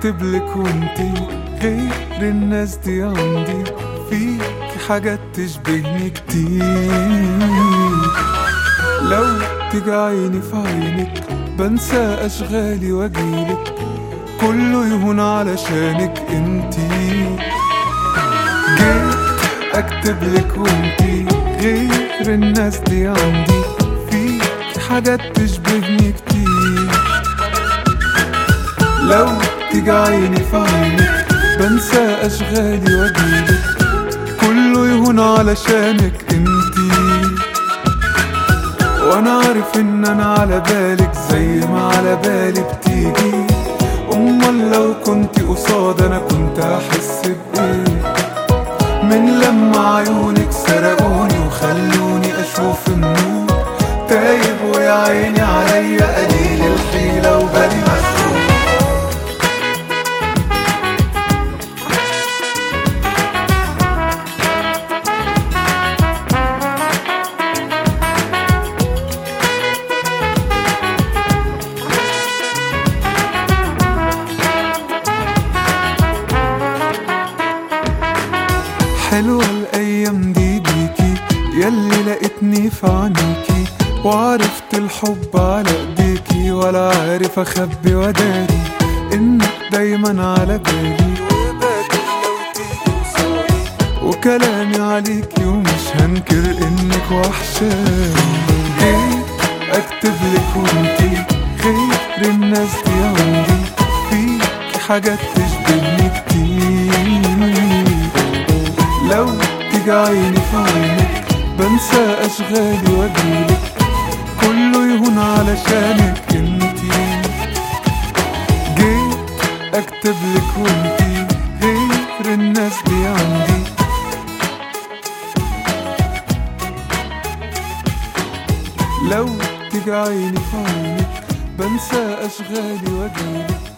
اكتب لك وانتي غير الناس دي عندي فيك حاجات تشبهني كتير لو تيجي عيني في عينك بنسى اشغالي واجيلك كله يهون علشانك انتي جيت اكتب لك وانتي غير الناس دي عندي فيك حاجات تشبهني كتير لو تيجي عيني في عينك بنسى اشغالي واجيلك كله يهون علشانك انتي وانا عارف ان انا على بالك زي ما على بالي بتيجي امال لو كنت قصاد انا كنت احس بايه من لما عيونك سرقوني وخلوني اشوف النور تايب ويا عيني عليا قليل الحيلة وبالي مشغول حلوة الأيام دي بيكي يلي لقيتني في عينيكي وعرفت الحب على ايديكي ولا عارف اخبي وداري انك دايما على بالي وباكل لو تيجي قصادي وكلامي عليكي ومش هنكر انك وحشاني جيت اكتب لك وانتي غير الناس دي عندي فيك حاجات تشبهني كتير لو تيجي عيني في عينك بنسى اشغالي واجيلك كله يهون علشانك انتي جيت اكتب لك وانتي غير الناس دي عندي لو تيجي عيني في عينك بنسى اشغالي واجيلك